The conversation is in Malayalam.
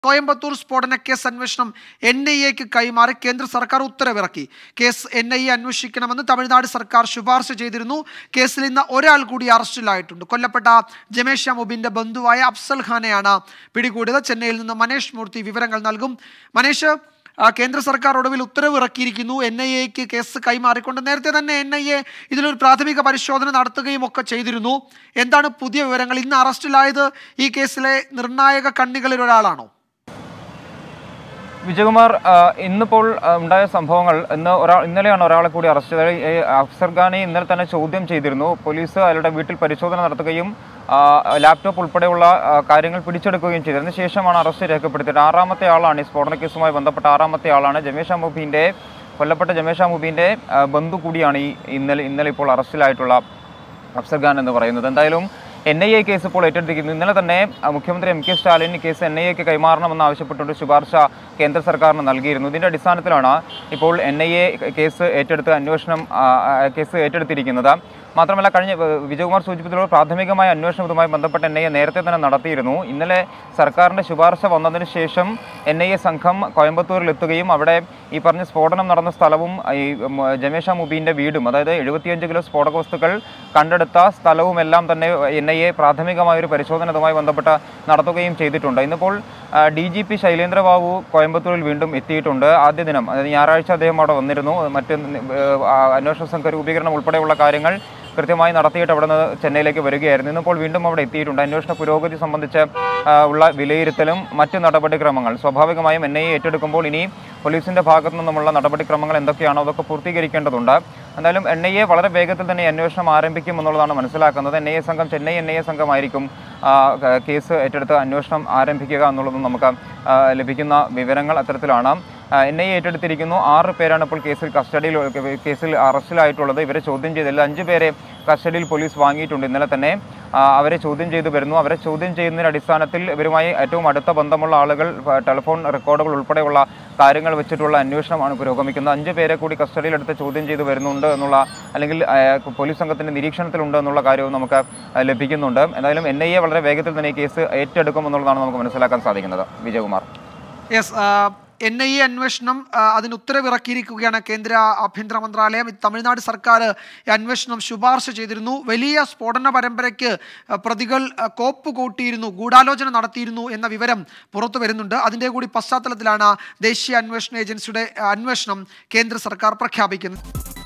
കോയമ്പത്തൂർ സ്ഫോടന കേസ് അന്വേഷണം എൻ ഐ എക്ക് കൈമാറി കേന്ദ്ര സർക്കാർ ഉത്തരവിറക്കി കേസ് എൻ ഐ എ അന്വേഷിക്കണമെന്ന് തമിഴ്നാട് സർക്കാർ ശുപാർശ ചെയ്തിരുന്നു കേസിൽ ഇന്ന് ഒരാൾ കൂടി അറസ്റ്റിലായിട്ടുണ്ട് കൊല്ലപ്പെട്ട ജമേഷ് മുബിന്റെ ബന്ധുവായ അഫ്സൽ ഖാനെയാണ് പിടികൂടിയത് ചെന്നൈയിൽ നിന്ന് മനേഷ് മൂർത്തി വിവരങ്ങൾ നൽകും മനേഷ് ആ, കേന്ദ്ര സർക്കാർ ഒടുവിൽ ഉത്തരവ് ഇറക്കിയിരിക്കുന്നു എൻ ഐ എക്ക് കേസ് കൈമാറിക്കൊണ്ട് നേരത്തെ തന്നെ എൻ ഐ എ ഇതിലൊരു പ്രാഥമിക പരിശോധന നടത്തുകയും ഒക്കെ ചെയ്തിരുന്നു എന്താണ് പുതിയ വിവരങ്ങൾ ഇന്ന് അറസ്റ്റിലായത് ഈ കേസിലെ നിർണായക കണ്ണികളിൽ ഒരാളാണോ വിജയകുമാർ ആ, ഇന്നിപ്പോൾ ആ, ഉണ്ടായ സംഭവങ്ങൾ ഇന്ന് ഒരാൾ ഇന്നലെയാണ് ഒരാളെ കൂടി അറസ്റ്റ് ചെയ്തത് ഈ അഫ്സർ ഖാനെ ഇന്നലെ തന്നെ ചോദ്യം ചെയ്തിരുന്നു പോലീസ് അയാളുടെ വീട്ടിൽ പരിശോധന നടത്തുകയും ആ, ലാപ്ടോപ്പ് ഉൾപ്പെടെയുള്ള ആ, കാര്യങ്ങൾ പിടിച്ചെടുക്കുകയും ചെയ്തു അതിന് ശേഷമാണ് അറസ്റ്റ് രേഖപ്പെടുത്തിയത് ആറാമത്തെ ആളാണ് ഈ സ്ഫോടന കേസുമായി ബന്ധപ്പെട്ട ആറാമത്തെ ആളാണ് ജമേഷ മുബീൻ്റെ കൊല്ലപ്പെട്ട ജമേഷ മുബീൻ്റെ ആ, ബന്ധു കൂടിയാണ് ഈ ഇന്നലെ ഇന്നലെ ഇപ്പോൾ അറസ്റ്റിലായിട്ടുള്ള അഫ്സർ ഖാൻ എന്ന് പറയുന്നത് എന്തായാലും എൻ ഐ എ കേസ് ഇപ്പോൾ ഏറ്റെടുത്തിരിക്കുന്നു ഇന്നലെ തന്നെ ആ, മുഖ്യമന്ത്രി M K Stalin case N I എക്ക് കൈമാറണമെന്ന് ആവശ്യപ്പെട്ടുകൊണ്ട് ശുപാർശ കേന്ദ്ര സർക്കാരിന് നൽകിയിരുന്നു ഇതിന്റെ അടിസ്ഥാനത്തിലാണ് ഇപ്പോൾ എൻ ഐ എ കേസ് ഏറ്റെടുത്ത് അന്വേഷണം ആ, ആ, കേസ് ഏറ്റെടുത്തിരിക്കുന്നത് മാത്രമല്ല കഴിഞ്ഞ ഏഹ്, വിജയകുമാർ സൂചിപ്പിച്ചതുപോലെ പ്രാഥമികമായ അന്വേഷണം ഇതുമായി ബന്ധപ്പെട്ട് എൻ ഐ എ നേരത്തെ തന്നെ നടത്തിയിരുന്നു ഇന്നലെ സർക്കാരിന്റെ ശുപാർശ വന്നതിന് ശേഷം എൻ ഐ എ സംഘം കോയമ്പത്തൂരിൽ എത്തുകയും അവിടെ ഈ പറഞ്ഞ സ്ഫോടനം നടന്ന സ്ഥലവും ഈ ഉം, ജമേഷ മുബീന്റെ വീടും അതായത് എഴുപത്തിയഞ്ച് കിലോ സ്ഫോടക വസ്തുക്കൾ കണ്ടെടുത്ത സ്ഥലവും എല്ലാം തന്നെ എൻ ഐ എ പ്രാഥമികമായ ഒരു പരിശോധന ഇതുമായി ബന്ധപ്പെട്ട് നടത്തുകയും ചെയ്തിട്ടുണ്ട് ഇന്നിപ്പോൾ ഡി ജി പി ശൈലേന്ദ്രബാബു കോയമ്പത്തൂരിൽ വീണ്ടും എത്തിയിട്ടുണ്ട് ആദ്യ ദിനം അതായത് ഞായറാഴ്ച അദ്ദേഹം അവിടെ വന്നിരുന്നു മറ്റ് ഏഹ്, ആ, അന്വേഷണ സംഘ രൂപീകരണം ഉൾപ്പെടെയുള്ള കാര്യങ്ങൾ കൃത്യമായി നടത്തിയിട്ട് അവിടെ നിന്ന് ചെന്നൈയിലേക്ക് വരികയായിരുന്നു ഇന്നിപ്പോൾ വീണ്ടും അവിടെ എത്തിയിട്ടുണ്ട് അന്വേഷണ പുരോഗതി സംബന്ധിച്ച് ആ, ഉള്ള വിലയിരുത്തലും മറ്റ് നടപടിക്രമങ്ങൾ സ്വാഭാവികമായും എൻ ഐ എ ഏറ്റെടുക്കുമ്പോൾ ഇനി പോലീസിന്റെ ഭാഗത്തു നിന്നുമുള്ള നടപടിക്രമങ്ങൾ എന്തൊക്കെയാണോ അതൊക്കെ പൂർത്തീകരിക്കേണ്ടതുണ്ട് എന്തായാലും എൻ ഐ എ വളരെ വേഗത്തിൽ തന്നെ ഈ അന്വേഷണം ആരംഭിക്കും എന്നുള്ളതാണ് മനസ്സിലാക്കുന്നത് എൻ ഐ എ സംഘം ചെന്നൈ എൻ ഐ എ സംഘമായിരിക്കും ആ, ക- കേസ് ഏറ്റെടുത്ത് അന്വേഷണം ആരംഭിക്കുക എന്നുള്ളതും നമുക്ക് ആ, ലഭിക്കുന്ന വിവരങ്ങൾ അത്തരത്തിലാണ് എൻ ഐ എ ഏറ്റെടുത്തിരിക്കുന്നു ആറ് പേരാണ് ഇപ്പോൾ കേസിൽ കസ്റ്റഡിയിൽ കേസിൽ അറസ്റ്റിലായിട്ടുള്ളത് ഇവരെ ചോദ്യം ചെയ്തതിൽ അഞ്ച് പേരെ കസ്റ്റഡിയിൽ പോലീസ് വാങ്ങിയിട്ടുണ്ട് ഇന്നലെ തന്നെ ആ, അവരെ ചോദ്യം ചെയ്തു വരുന്നു അവരെ ചോദ്യം ചെയ്യുന്നതിന്റെ അടിസ്ഥാനത്തിൽ ഇവരുമായി ഏറ്റവും അടുത്ത ബന്ധമുള്ള ആളുകൾ ആ, ടെലിഫോൺ റെക്കോർഡുകൾ ഉൾപ്പെടെയുള്ള കാര്യങ്ങൾ വെച്ചിട്ടുള്ള അന്വേഷണമാണ് പുരോഗമിക്കുന്നത് അഞ്ച് പേരെ കൂടി കസ്റ്റഡിയിലെടുത്ത് ചോദ്യം ചെയ്തു വരുന്നുണ്ട് എന്നുള്ള അല്ലെങ്കിൽ ആ, പോലീസ് സംഘത്തിന്റെ നിരീക്ഷണത്തിലുണ്ട് എന്നുള്ള കാര്യവും നമുക്ക് ആ, ലഭിക്കുന്നുണ്ട് എന്തായാലും എൻ ഐ എ വളരെ വേഗത്തിൽ തന്നെ ഈ കേസ് ഏറ്റെടുക്കും എന്നുള്ളതാണ് നമുക്ക് മനസ്സിലാക്കാൻ സാധിക്കുന്നത് Vijayakumar yes N I A അന്വേഷണം ആ, അതിന് ഉത്തരവിറക്കിയിരിക്കുകയാണ് കേന്ദ്ര ആഭ്യന്തര മന്ത്രാലയം ഇത് തമിഴ്നാട് സർക്കാർ ഈ അന്വേഷണം ശുപാർശ ചെയ്തിരുന്നു വലിയ സ്ഫോടന പരമ്പരയ്ക്ക് ആ, പ്രതികൾ ആ, കോപ്പ് കൂട്ടിയിരുന്നു ഗൂഢാലോചന നടത്തിയിരുന്നു എന്ന വിവരം പുറത്തു വരുന്നുണ്ട് അതിൻ്റെ കൂടി പശ്ചാത്തലത്തിലാണ് ദേശീയ അന്വേഷണ ഏജൻസിയുടെ ആ, അന്വേഷണം കേന്ദ്ര സർക്കാർ പ്രഖ്യാപിക്കുന്നത്